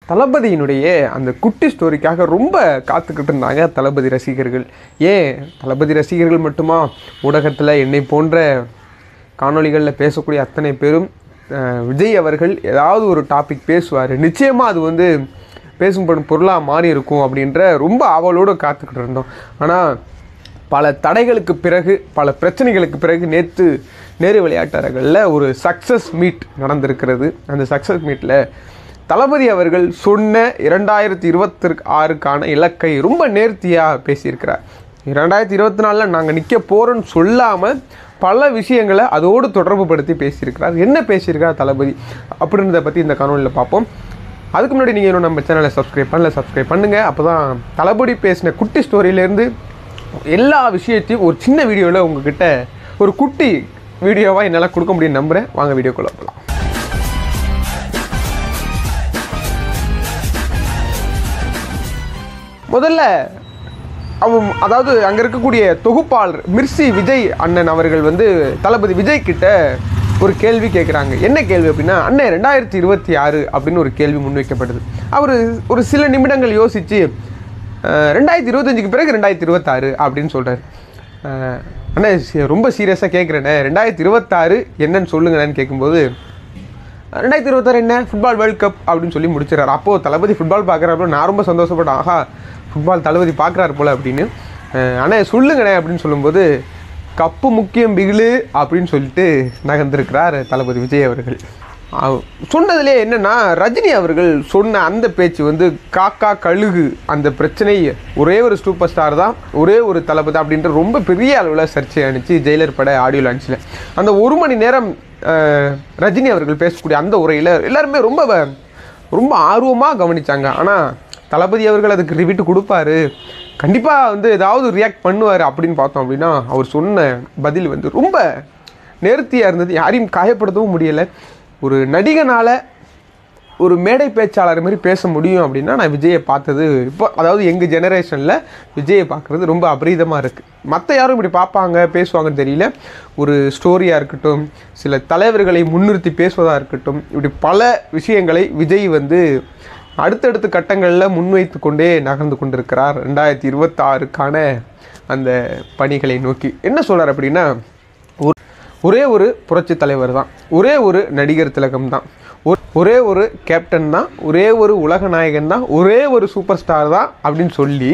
தளபதியினுடைய அந்த குட்டி ஸ்டோரிக்காக ரொம்ப காத்துக்கிட்டு இருந்தாங்க தளபதி ரசிகர்கள் ஏன் தளபதி ரசிகர்கள் மட்டுமா ஊடகத்தில் என்னை போன்ற காணொளிகளில் பேசக்கூடிய அத்தனை பேரும் அஹ், விஜய் அவர்கள் ஏதாவது ஒரு டாபிக் பேசுவார் நிச்சயமாக அது வந்து பேசும்படும் பொருளாக மாறி இருக்கும் அப்படின்ற ரொம்ப ஆவலோடு காத்துக்கிட்டு இருந்தோம் ஆனால் பல தடைகளுக்கு பிறகு பல பிரச்சனைகளுக்கு பிறகு நேற்று நேரு விளையாட்டரங்களில் ஒரு சக்ஸஸ் மீட் நடந்திருக்கிறது அந்த சக்ஸஸ் மீட்டில் தளபதி அவர்கள் சொன்ன இரண்டாயிரத்தி இருபத்தி ஆறுக்கான இலக்கை ரொம்ப நேர்த்தியாக பேசியிருக்கிறார் இரண்டாயிரத்தி இருபத்தி நாலில் நாங்கள் நிற்க போகிறோன்னு சொல்லாமல் பல விஷயங்களை அதோடு தொடர்பு படுத்தி பேசியிருக்கிறார் என்ன பேசியிருக்கார் தளபதி அப்படின்றத பற்றி இந்த காணொலியில் பார்ப்போம் அதுக்கு முன்னாடி நீங்கள் இன்னும் நம்ம சேனலை சப்ஸ்கிரைப் பண்ணல சப்ஸ்கிரைப் பண்ணுங்கள் அப்போ தான் தளபதி பேசின குட்டி ஸ்டோரியிலேருந்து எல்லா விஷயத்தையும் ஒரு சின்ன வீடியோவில் உங்ககிட்ட ஒரு குட்டி வீடியோவாக என்னால் கொடுக்க முடியும் நம்புகிறேன் வாங்க வீடியோக்குள்ள போகலாம் முதல்ல அவன் அதாவது அங்கே இருக்கக்கூடிய தொகுப்பாளர் மிர்சி விஜய் அண்ணன் அவர்கள் வந்து தளபதி விஜய் கிட்ட ஒரு கேள்வி கேட்குறாங்க என்ன கேள்வி அப்படின்னா அண்ணன் ரெண்டாயிரத்தி இருபத்தி ஆறு அப்படின்னு ஒரு கேள்வி முன்வைக்கப்படுது அவர் ஒரு சில நிமிடங்கள் யோசித்து ரெண்டாயிரத்தி இருபத்தஞ்சுக்கு பிறகு ரெண்டாயிரத்தி இருபத்தாறு அப்படின்னு சொல்கிறார் அண்ணே சி- ரொம்ப சீரியஸாக கேட்குறேண்ணே ரெண்டாயிரத்தி இருபத்தாறு என்னன்னு சொல்லுங்கண்ணேன்னு கேட்கும்போது ரெண்டாயிரத்தி இருபத்தாறு என்ன ஃபுட்பால் வேர்ல்ட் கப் அப்படின்னு சொல்லி முடிச்சிடறாரு அப்போது தளபதி ஃபுட்பால் பார்க்குறாரு நான் ரொம்ப சந்தோஷப்பட்டேன் ஆஹா ஃபுட்பால் தளபதி பார்க்குறாரு போல அப்படின்னு அஹ் அண்ணே சொல்லுங்கண்ணே அப்படின்னு சொல்லும்போது கப்பு முக்கியம் பிகிலு அப்படின்னு சொல்லிட்டு நகர்ந்திருக்கிறார் தளபதி விஜய் அவர்கள் அவ- சொன்னதுலே என்னன்னா ரஜினி அவர்கள் சொன்ன அந்த பேச்சு வந்து காக்கா கழுகு அந்த பிரச்சனை ஒரே ஒரு சூப்பர் ஸ்டார் தான் ஒரே ஒரு தளபதி அப்படின்ற ரொம்ப பெரிய அளவில் சர்ச்சை அனுப்பிச்சு ஜெயிலர் பட ஆடியோ லான்ச்சில் அந்த ஒரு மணி நேரம் அஹ், ரஜினி அவர்கள் பேசக்கூடிய அந்த உரையில் எல்லாருமே ரொம்ப வ- ரொம்ப ஆர்வமாக கவனிச்சாங்க ஆனால் தளபதி அவர்கள் அதுக்கு ரிவிட்டு கொடுப்பாரு கண்டிப்பாக வந்து ஏதாவது ரியாக்ட் பண்ணுவார் அப்படின்னு பார்த்தோம் அப்படின்னா அவர் சொன்ன பதில் வந்து ரொம்ப நேர்த்தியாக இருந்தது யாரையும் காயப்படுத்தவும் முடியலை ஒரு நடிகனால் ஒரு மேடை பேச்சாளர் மாதிரி பேச முடியும் அப்படின்னா நான் விஜயை பார்த்தது இப்போ அதாவது எங்கள் ஜெனரேஷனில் விஜயை பார்க்குறது ரொம்ப அபரீதமாக இருக்குது மற்ற யாரும் இப்படி பார்ப்பாங்க பேசுவாங்கன்னு தெரியல ஒரு ஸ்டோரியாக இருக்கட்டும் சில தலைவர்களை முன்னிறுத்தி பேசுவதாக இருக்கட்டும் இப்படி பல விஷயங்களை விஜய் வந்து அடுத்தடுத்த கட்டங்களில் முன்வைத்து கொண்டே நகர்ந்து கொண்டிருக்கிறார் ரெண்டாயிரத்தி இருபத்தாறுக்கான அந்த பணிகளை நோக்கி என்ன சொல்கிறார் அப்படின்னா ஒரு ஒரே ஒரு புரட்சி தலைவர் தான் ஒரே ஒரு நடிகர் திலகம் தான் ஒரு- ஒரே ஒரு கேப்டன் தான் ஒரே ஒரு உலக நாயகன் தான் ஒரே ஒரு சூப்பர் ஸ்டார் தான் அப்படின்னு சொல்லி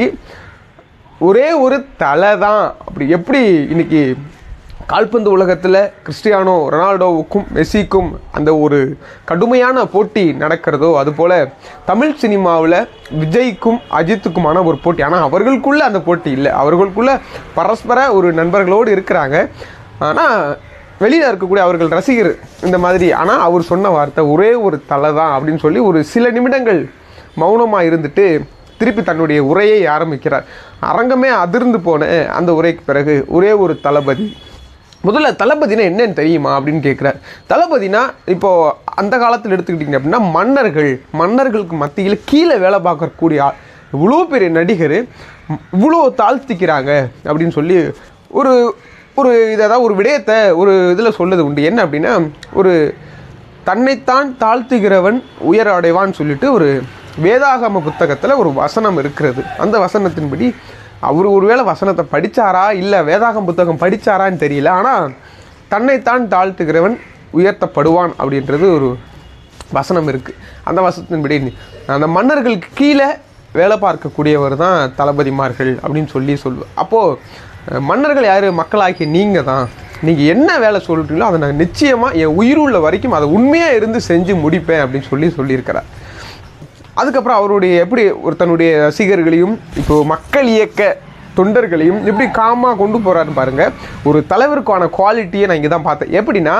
ஒரே ஒரு தலை தான் அப்படி எப்படி இன்னைக்கு கால்பந்து உலகத்தில் கிறிஸ்டியானோ ரொனால்டோவுக்கும் மெஸ்ஸிக்கும் அந்த ஒரு கடுமையான போட்டி நடக்கிறதோ அதுபோல் தமிழ் சினிமாவில் விஜய்க்கும் அஜித்துக்குமான ஒரு போட்டி ஆனால் அவர்களுக்குள்ள அந்த போட்டி இல்லை அவர்களுக்குள்ள பரஸ்பர ஒரு நண்பர்களோடு இருக்கிறாங்க ஆனால் வெளியில் இருக்கக்கூடிய அவர்கள் ரசிகர் இந்த மாதிரி ஆனால் அவர் சொன்ன வார்த்தை ஒரே ஒரு தலை தான் அப்படின்னு சொல்லி ஒரு சில நிமிடங்கள் மௌனமாக இருந்துட்டு திருப்பி தன்னுடைய உரையை ஆரம்பிக்கிறார் அரங்கமே அதிர்ந்து போன அந்த உரைக்கு பிறகு ஒரே ஒரு தளபதி முதல்ல தளபதினா என்னன்னு தெரியுமா அப்படின்னு கேட்குறார் தளபதினா இப்போது அந்த காலத்தில் எடுத்துக்கிட்டிங்க அப்படின்னா மன்னர்கள் மன்னர்களுக்கு மத்தியில் கீழே வேலை பார்க்கக்கூடிய ஆள் இவ்வளோ பெரிய நடிகர் இவ்வளோ தாழ்த்திக்கிறாங்க அப்படின்னு சொல்லி ஒரு ஒரு இதாவது ஒரு விடயத்தை ஒரு இதில் சொல்லுது உண்டு என்ன அப்படின்னா ஒரு தன்னைத்தான் தாழ்த்துகிறவன் உயர் அடைவான்னு சொல்லிட்டு ஒரு வேதாகம புத்தகத்தில் ஒரு வசனம் இருக்கிறது அந்த வசனத்தின்படி அவர் ஒருவேளை வசனத்தை படித்தாரா இல்லை வேதாகம் புத்தகம் படித்தாரான்னு தெரியல ஆனால் தன்னைத்தான் தாழ்த்துகிறவன் உயர்த்தப்படுவான் அப்படின்றது ஒரு வசனம் இருக்குது அந்த வசனத்தின்படி அந்த மன்னர்களுக்கு கீழே வேலை பார்க்கக்கூடியவர் தான் தளபதிமார்கள் அப்படின்னு சொல்லி சொல்லுவேன் அப்போது மன்னர்கள் யார் மக்களாகிய நீங்கள் தான் நீங்கள் என்ன வேலை சொல்கிறீங்களோ அதை நான் நிச்சயமாக என் உயிருள்ள வரைக்கும் அதை உண்மையாக இருந்து செஞ்சு முடிப்பேன் அப்படின்னு சொல்லி சொல்லியிருக்கிறார் அதுக்கப்புறம் அவருடைய எப்படி ஒரு தன்னுடைய ரசிகர்களையும் இப்போ மக்கள் இயக்க தொண்டர்களையும் எப்படி காமாக கொண்டு போகிறாருன்னு பாருங்கள் ஒரு தலைவருக்கான குவாலிட்டியை நான் இங்கே தான் பார்த்தேன் எப்படின்னா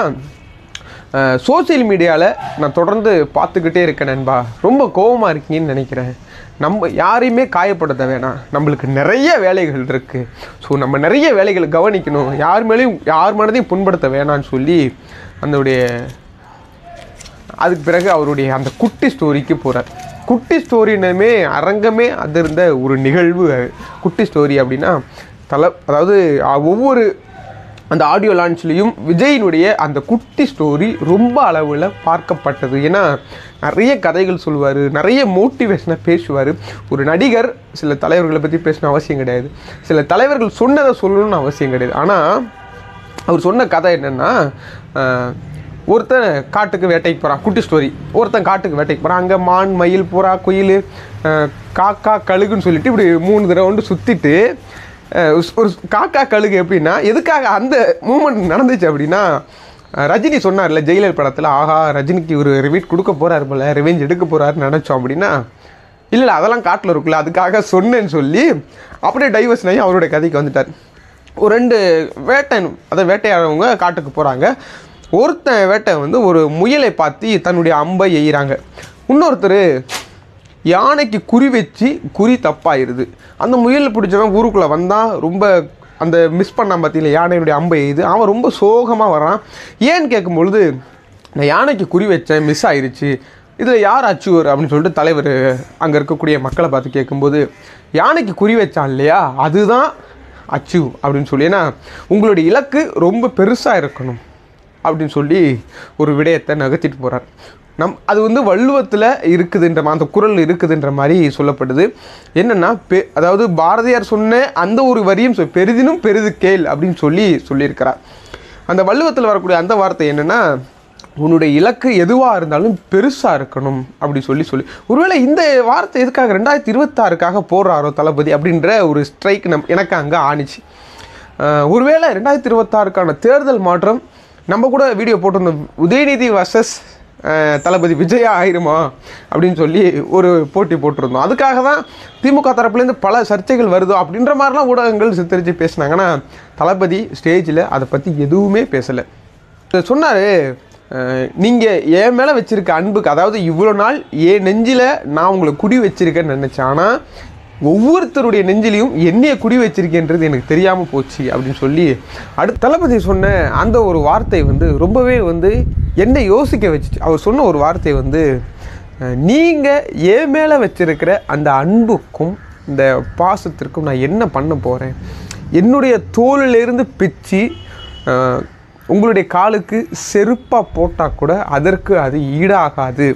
சோஷியல் மீடியாவில் நான் தொடர்ந்து பார்த்துக்கிட்டே இருக்கேன் நண்பா ரொம்ப கோவமாக இருக்கீங்கன்னு நினைக்கிறேன் நம்ம யாரையுமே காயப்படுத்த வேணாம் நம்மளுக்கு நிறைய வேலைகள் இருக்குது ஸோ நம்ம நிறைய வேலைகளை கவனிக்கணும் யார் மேலேயும் யார் மனதையும் புண்படுத்த வேணாம்னு சொல்லி அதனுடைய அதுக்கு பிறகு அவருடைய அந்த குட்டி ஸ்டோரிக்கு போகிறார் குட்டி ஸ்டோரினுமே அரங்கமே அதிர்ந்த ஒரு நிகழ்வு அது. குட்டி ஸ்டோரி அப்படின்னா தலை அதாவது அஹ், ஒவ்வொரு அந்த ஆடியோ லான்ச்லேயும் விஜயினுடைய அந்த குட்டி ஸ்டோரி ரொம்ப அளவில் பார்க்கப்பட்டது ஏன்னா நிறைய கதைகள் சொல்லுவார் நிறைய மோட்டிவேஷனாக பேசுவார் ஒரு நடிகர் சில தலைவர்களை பற்றி பேசணும் அவசியம் கிடையாது சில தலைவர்கள் சொன்னதை சொல்லணும்னு அவசியம் கிடையாது ஆனால் அவர் சொன்ன கதை என்னென்னா ஒருத்தன் காட்டுக்கு வேட்டைக்கு போகிறான் குட்டி ஸ்டோரி ஒருத்தன் காட்டுக்கு வேட்டைக்கு போகிறான் அங்கே மான் மயில் புறா குயில் அஹ், காக்கா கழுகுன்னு சொல்லிட்டு இப்படி மூணு தடவை வந்து சுற்றிட்டு ஒரு காக்கா கழுகு எப்படின்னா எதுக்காக அந்த மூமெண்ட் நடந்துச்சு அப்படின்னா அஹ், ரஜினி சொன்னார்ல ஜெயிலர் படத்தில் ஆஹா ரஜினிக்கு ஒரு ரிவீட் கொடுக்க போகிறாரு போல ரிவெஞ்ச் எடுக்க போகிறாருன்னு நினச்சோம் அப்படின்னா இல்லை இல்லை அதெல்லாம் காட்டில் இருக்குல்ல அதுக்காக சொன்னேன்னு சொல்லி அப்படியே டைவர்ஸ் ஆகி அவருடைய கதைக்கு வந்துட்டார் ஒரு ரெண்டு வேட்டன் அதை வேட்டையாடுறவங்க காட்டுக்கு போகிறாங்க ஒருத்தன் வேட்டை வந்து ஒரு முயலை பார்த்து தன்னுடைய அம்பை எய்கிறாங்க இன்னொருத்தர் யானைக்கு குறி வச்சு குறி தப்பாயிருது அந்த முயலை பிடிச்சவன் ஊருக்குள்ளே வந்தான் ரொம்ப அந்த மிஸ் பண்ணான் பார்த்தீங்களா யானையினுடைய அம்பை எய்து அவன் ரொம்ப சோகமாக வரான் ஏன்னு கேட்கும்பொழுது நான் யானைக்கு குறி வச்சேன் மிஸ் ஆயிருச்சு இதில் யார் அச்சுவர் அப்படின்னு சொல்லிட்டு தலைவர் அங்கே இருக்கக்கூடிய மக்களை பார்த்து கேட்கும்போது யானைக்கு குறி வச்சான் இல்லையா அதுதான் அச்சீவ் அப்படின்னு சொல்லி ஏன்னா உங்களுடைய இலக்கு ரொம்ப பெருசாக இருக்கணும் அப்படின்னு சொல்லி ஒரு விடயத்தை நகர்த்திட்டு போகிறார் நம் அது வந்து வள்ளுவத்தில் இருக்குதுன்ற மா- அந்த குறள் இருக்குதுன்ற மாதிரி சொல்லப்படுது என்னென்னா பெ அதாவது பாரதியார் சொன்ன அந்த ஒரு வரியும் சொ- பெரிதினும் பெரிது கேள் அப்படின்னு சொல்லி சொல்லியிருக்கிறார் அந்த வள்ளுவத்தில் வரக்கூடிய அந்த வார்த்தை என்னென்னா உன்னுடைய இலக்கு எதுவாக இருந்தாலும் பெருசாக இருக்கணும் அப்படி சொல்லி சொல்லி ஒருவேளை இந்த வார்த்தை எதுக்காக ரெண்டாயிரத்தி இருபத்தாறுக்காக போடுறாரோ தளபதி அப்படின்ற ஒரு ஸ்ட்ரைக் நம் எனக்கு அங்கே ஆணிச்சு அஹ் ஒருவேளை ரெண்டாயிரத்தி இருபத்தாறுக்கான தேர்தல் மாற்றம் நம்ம கூட வீடியோ போட்டிருந்தோம் உதயநிதி வர்சஸ் தளபதி விஜயா ஆயிருமா அப்படின்னு சொல்லி ஒரு போட்டி போட்டிருந்தோம் அதுக்காக தான் திமுக தரப்புலேருந்து பல சர்ச்சைகள் வருதோ அப்படின்ற மாதிரிலாம் ஊடகங்கள் சித்தரித்து பேசினாங்கன்னா தளபதி ஸ்டேஜில் அதை பற்றி எதுவுமே பேசலை சொன்னார் நீங்கள் என் மேலே வச்சிருக்க அன்புக்கு அதாவது இவ்வளோ நாள் என் நெஞ்சில் நான் உங்களை குடி வச்சிருக்கேன்னு நினச்சேன் ஆனால் ஒவ்வொருத்தருடைய நெஞ்சிலையும் என்னைய குடி வச்சிருக்கேன்றது எனக்கு தெரியாமல் போச்சு அப்படின்னு சொல்லி அடுத்த தளபதி சொன்ன அந்த ஒரு வார்த்தை வந்து ரொம்பவே வந்து என்னை யோசிக்க வச்சுச்சு அவர் சொன்ன ஒரு வார்த்தை வந்து நீங்கள் என் மேலே வச்சிருக்கிற அந்த அன்புக்கும் இந்த பாசத்திற்கும் நான் என்ன பண்ண போகிறேன் என்னுடைய தோலிலிருந்து பிச்சு அஹ், உங்களுடைய காலுக்கு செருப்பாக போட்டால் கூட அதற்கு அது ஈடாகாது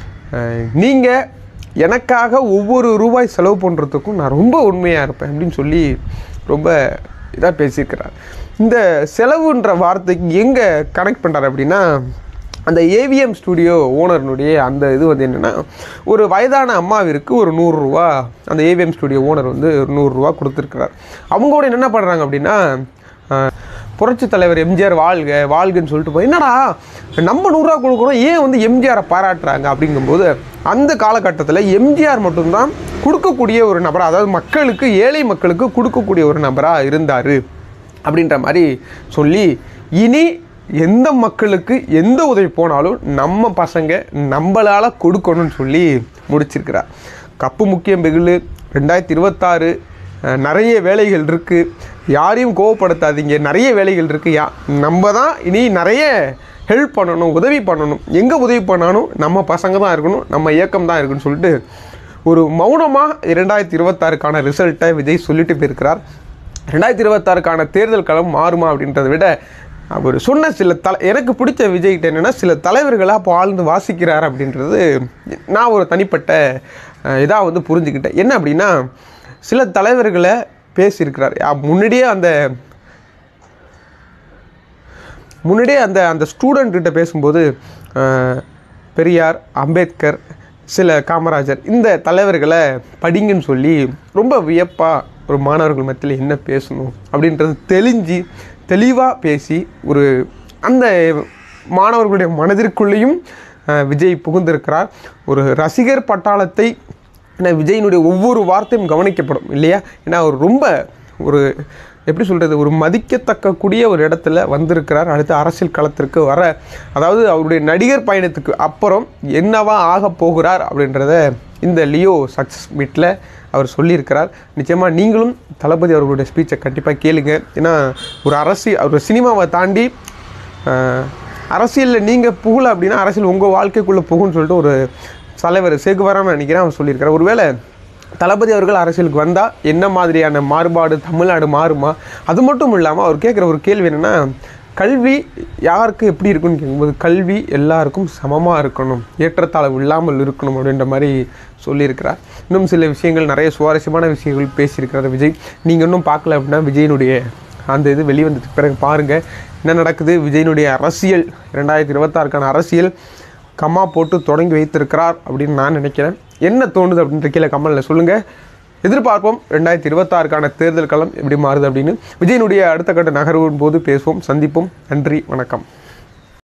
நீங்கள் எனக்காக ஒவ்வொரு ரூபாய் செலவு பண்ணுறதுக்கும் நான் ரொம்ப உண்மையாக இருப்பேன் அப்படின்னு சொல்லி ரொம்ப இதாக பேசியிருக்கிறார் இந்த செலவுன்ற வார்த்தைக்கு எங்கே கனெக்ட் பண்ணுறாரு அப்படின்னா அந்த ஏவிஎம் ஸ்டுடியோ ஓனர்னுடைய அந்த இது வந்து என்னென்னா ஒரு வயதான அம்மாவிற்கு ஒரு நூறுரூவா அந்த ஏவிஎம் ஸ்டுடியோ ஓனர் வந்து ஒரு நூறுரூவா கொடுத்துருக்கிறார் அவங்க கூட என்ன பண்ணுறாங்க அப்படின்னா ஆஹ், புரட்சித் தலைவர் எம்ஜிஆர் வாழ்க வாழ்கன்னு சொல்லிட்டு போய் என்னடா நம்ம நூறுரூவா கொடுக்குறோம் ஏன் வந்து எம்ஜிஆரை பாராட்டுறாங்க அப்படிங்கும்போது அந்த காலகட்டத்தில் எம்ஜிஆர் மட்டும்தான் கொடுக்கக்கூடிய ஒரு நபராக அதாவது மக்களுக்கு ஏழை மக்களுக்கு கொடுக்கக்கூடிய ஒரு நபராக இருந்தார் அப்படின்ற மாதிரி சொல்லி இனி எந்த மக்களுக்கு எந்த உதவி போனாலும் நம்ம பசங்க நம்மளால் கொடுக்கணும்னு சொல்லி முடிச்சிருக்கிறார் கப்பு முக்கியம் வெகுளு ரெண்டாயிரத்தி இருபத்தாறு அஹ், நிறைய வேலைகள் இருக்குது யாரையும் கோவப்படுத்தாதீங்க நிறைய வேலைகள் இருக்குது யா நம்ம தான் இனி நிறைய ஹெல்ப் பண்ணணும் உதவி பண்ணணும் எங்கே உதவி பண்ணாலும் நம்ம பசங்க தான் இருக்கணும் நம்ம இயக்கம் தான் இருக்குன்னு சொல்லிட்டு ஒரு மௌனமாக இரண்டாயிரத்தி இருபத்தாறுக்கான ரிசல்ட்டை விஜய் சொல்லிட்டு போயிருக்கிறார் ரெண்டாயிரத்தி இருபத்தாறுக்கான தேர்தல் களம் மாறுமா அப்படின்றத விட அவர் சொன்ன சில தலை எனக்கு பிடிச்ச விஜய்கிட்ட என்னென்னா சில தலைவர்களாக அப்போ ஆழ்ந்து வாசிக்கிறார் அப்படின்றது நான் ஒரு தனிப்பட்ட இதாக வந்து புரிஞ்சுக்கிட்டேன் என்ன அப்படின்னா சில தலைவர்களை பேசியிருக்கிறார் அ- முன்னாடியே அந்த முன்னாடியே அந்த அந்த ஸ்டூடெண்ட் கிட்ட பேசும்போது அஹ், பெரியார் அம்பேத்கர் சில காமராஜர் இந்த தலைவர்களை படிங்கன்னு சொல்லி ரொம்ப வியப்பாக ஒரு மாணவர்கள் மத்தியில் என்ன பேசணும் அப்படின்றது தெளிஞ்சு தெளிவாக பேசி ஒரு அந்த மாணவர்களுடைய மனதிற்குள்ளேயும் அஹ், விஜய் புகுந்திருக்கிறார் ஒரு ரசிகர் பட்டாளத்தை ஏன்னா விஜயினுடைய ஒவ்வொரு வார்த்தையும் கவனிக்கப்படும் இல்லையா ஏன்னா அவர் ரொம்ப ஒரு எப்படி சொல்கிறது ஒரு மதிக்கத்தக்க கூடிய ஒரு இடத்துல வந்திருக்கிறார் அடுத்து அரசியல் களத்திற்கு வர அதாவது அவருடைய நடிகர் பயணத்துக்கு அப்புறம் என்னவா ஆக போகிறார் அப்படின்றத இந்த லியோ சக்ஸஸ் மீட்டில் அவர் சொல்லியிருக்கிறார் நிச்சயமாக நீங்களும் தளபதி அவர்களுடைய ஸ்பீச்சை கண்டிப்பாக கேளுங்க ஏன்னா ஒரு அரசியல் ஒரு சினிமாவை தாண்டி ஆஹ், அரசியலில் நீங்கள் புகழ அப்படின்னா அரசியல் உங்கள் வாழ்க்கைக்குள்ளே புகுன்னு சொல்லிட்டு ஒரு தலைவர் சேகுவாரான்னு நினைக்கிறேன் அவர் சொல்லியிருக்காரு ஒருவேளை தளபதி அவர்கள் அரசியலுக்கு வந்தால் என்ன மாதிரியான மாறுபாடு தமிழ்நாடு மாறுமா அது மட்டும் இல்லாமல் அவர் கேட்குற ஒரு கேள்வி என்னென்னா கல்வி யாருக்கு எப்படி இருக்குன்னு கேட்கும்போது கல்வி எல்லாருக்கும் சமமாக இருக்கணும் ஏற்றத்தாழ்வு இல்லாமல் இருக்கணும் அப்படின்ற மாதிரி சொல்லியிருக்கிறார் இன்னும் சில விஷயங்கள் நிறைய சுவாரஸ்யமான விஷயங்கள் பேசியிருக்கிறார் விஜய் நீங்கள் இன்னும் பார்க்கல அப்படின்னா விஜயனுடைய அந்த இது வெளிவந்ததுக்கு பிறகு பாருங்கள் என்ன நடக்குது விஜயனுடைய அரசியல் ரெண்டாயிரத்தி இருபத்தாறுக்கான அரசியல் கம்மா போட்டு தொடங்கி வைத்திருக்கிறார் அப்படின்னு நான் நினைக்கிறேன் என்ன தோணுது அப்படின்ற கீழே கமலில் சொல்லுங்கள் எதிர்பார்ப்போம் ரெண்டாயிரத்தி இருபத்தாறுக்கான தேர்தல் களம் எப்படி மாறுது அப்படின்னு விஜயனுடைய அடுத்த கட்ட நகர்வின் போது பேசுவோம் சந்திப்போம் நன்றி வணக்கம்